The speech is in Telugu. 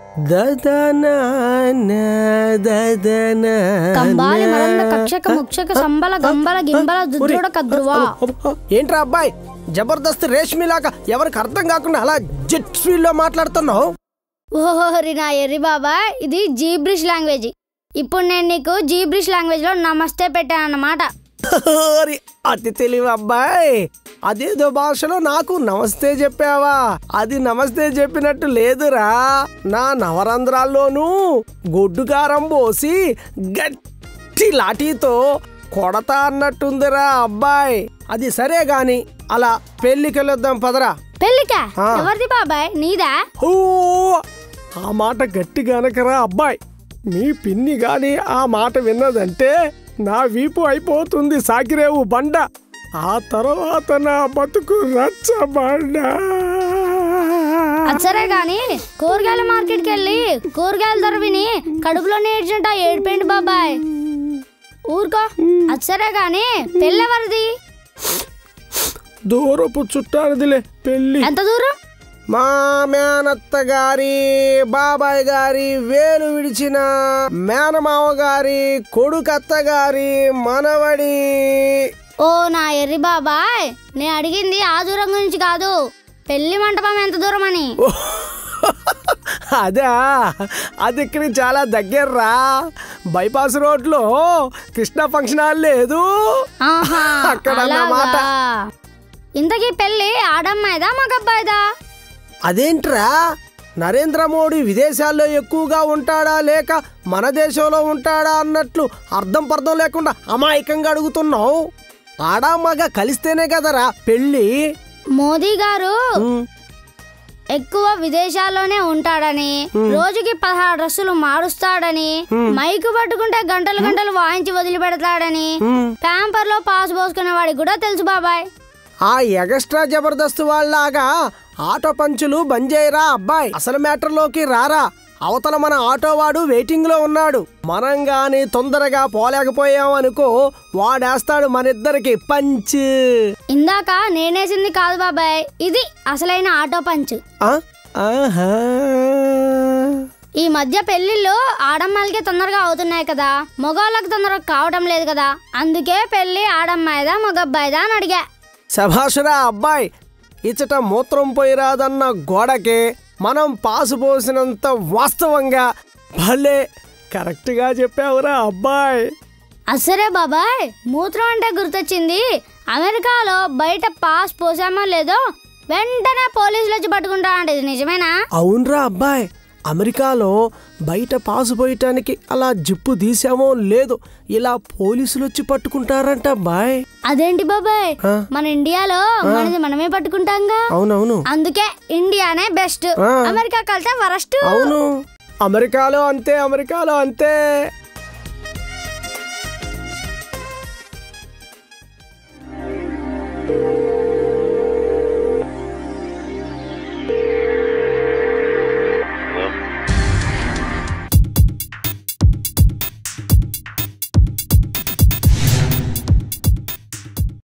దదనా దదనా కంబాలి మరంద కక్షక ముక్షక సంబల గంబల గింబల దుద్రుడ కద్రువా ఏంట్రా అబ్బాయి జబర్దస్త్ రేష్మిలాగా ఎవరికి అర్థం కాకుండా అలా జెట్ స్పీడ్ లో మాట్లాడుతున్నావు ఓహోరి నా ఎర్రి బాబా ఇది జీబ్రిష్ లాంగ్వేజ్ ఇప్పుడు నేను నీకు జీబ్రిష్ లాంగ్వేజ్ లో నమస్తే పెట్టాను అన్నమాట ఓరి, అతి తెలివి అబ్బాయి అదేదో భాషలో నాకు నమస్తే చెప్పావా అది నమస్తే చెప్పినట్టు లేదురా నా నవరంధ్రాల్లోనూ గొడ్డు కారం పోసి గట్టి లాఠీతో కొడతా అన్నట్టుందిరా అబ్బాయి అది సరే గాని అలా పెళ్ళికెళ్ళొద్దాం పదరా పెళ్ళికా ఆ. ఎవరిది బాబాయ్ నీదా ఓ ఆ మాట గట్టిగానకరా అబ్బాయి మీ పిన్ని గాని ఆ మాట విన్నదంటే నా వీపు అయిపోతుంది సాకిరేవు బండ ఆ తర్వాత నా బతుకు రచ్చబండ అది సరే గాని కూరగాయల మార్కెట్కి వెళ్ళి కూరగాయల ధర విని కడుపులో నేర్చుంటా ఏడిపోయింది బాబాయ్ ఊరుకో అది సరే గాని పెళ్ళెవరిది దూరపు చుట్టానిదిలే పెళ్ళి ఎంత దూరం మా మేనత్త గారి బాబాయ్ గారి వేలు విడిచిన మేనమావ గారి కొడుకత్త గారి మనవడి ఓ నా ఎర్రి బాబాయ్ నేను అడిగింది ఆ దూరం గురించి కాదు పెళ్లి మంటపం ఎంత దూరం అని అదా అది ఇక్కడికి చాలా దగ్గర్రా బైపాస్ రోడ్లో కృష్ణ ఫంక్షన్ హాల్ లేదు ఆహా అక్కడ అన్నమాట. అలాగా ఇంతకీ పెళ్లి ఆడమ్మాయిదా మగబ్బాయిదా అదేంట్రా నరేంద్ర మోడీ విదేశాల్లో ఎక్కువగా ఉంటాడా లేక మన దేశంలో ఉంటాడా అన్నట్లు అర్థం పర్థం లేకుండా అమాయకంగా అడుగుతున్నావు ఆడా మగ కలిస్తేనే కదరా పెళ్ళి మోదీ గారు ఉమ్, ఎక్కువ విదేశాల్లోనే ఉంటాడని రోజుకి పదహారు డ్రెస్సులు మారుస్తాడని మైకు పట్టుకుంటే గంటలు గంటలు వాయించి వదిలిపెడతాడని ఉమ్. ప్యాంపర్ లో పాస్ పోసుకునే వాడికి కూడా తెలుసు బాబాయ్ ఆ ఎగస్ట్రా జబర్దస్త్ వాళ్ళలాగా ఆటో పంచులు బంద్ చేయరా అబ్బాయి అసలు మ్యాటర్లోకి రారా అవతల మన ఆటో వాడు వెయిటింగ్ లో ఉన్నాడు మనం గాని తొందరగా పోలేకపోయాం అనుకో వాడేస్తాడు మనిద్దరికి పంచ్ ఇందాక నేనేసింది కాదు బాబాయ్ ఇది అసలైన ఆటో పంచ్ ఆ? ఆహా. ఈ మధ్య పెళ్లిళ్ళు ఆడమ్మాయిలకి తొందరగా అవుతున్నాయి కదా మగవాళ్ళకి తొందరగా కావడం లేదు కదా అందుకే పెళ్లి ఆడమ్మాయిదా మగబ్బాయిదా అని అడిగా శభాషురా అబ్బాయి ఇచ్చట మూత్రం పోయిరాదన్న గోడకే మనం పాసు పోసినంత వాస్తవంగా భలే కరెక్ట్గా చెప్పావురా అబ్బాయి అసరే బాబాయ్ మూత్రం అంటే గుర్తొచ్చింది అమెరికాలో బయట పాస్ పోసామో లేదో వెంటనే పోలీసులు వచ్చి పట్టుకుంటా అంటే ఇది నిజమేనా అవునరా అబ్బాయి అమెరికాలో బయట పాసు పోయటానికి అలా జిప్పు తీసామో లేదు ఇలా పోలీసులు వచ్చి పట్టుకుంటారంట అబ్బాయ్ అదేంటి బాబాయ్ ఆ. మన ఇండియాలో మనది మనమే పట్టుకుంటాంగా అవునవును అందుకే ఇండియానే బెస్ట్ ఆ. అమెరికా కలితే వరస్ట్ అవును అమెరికాలో అంతే అమెరికాలో అంతే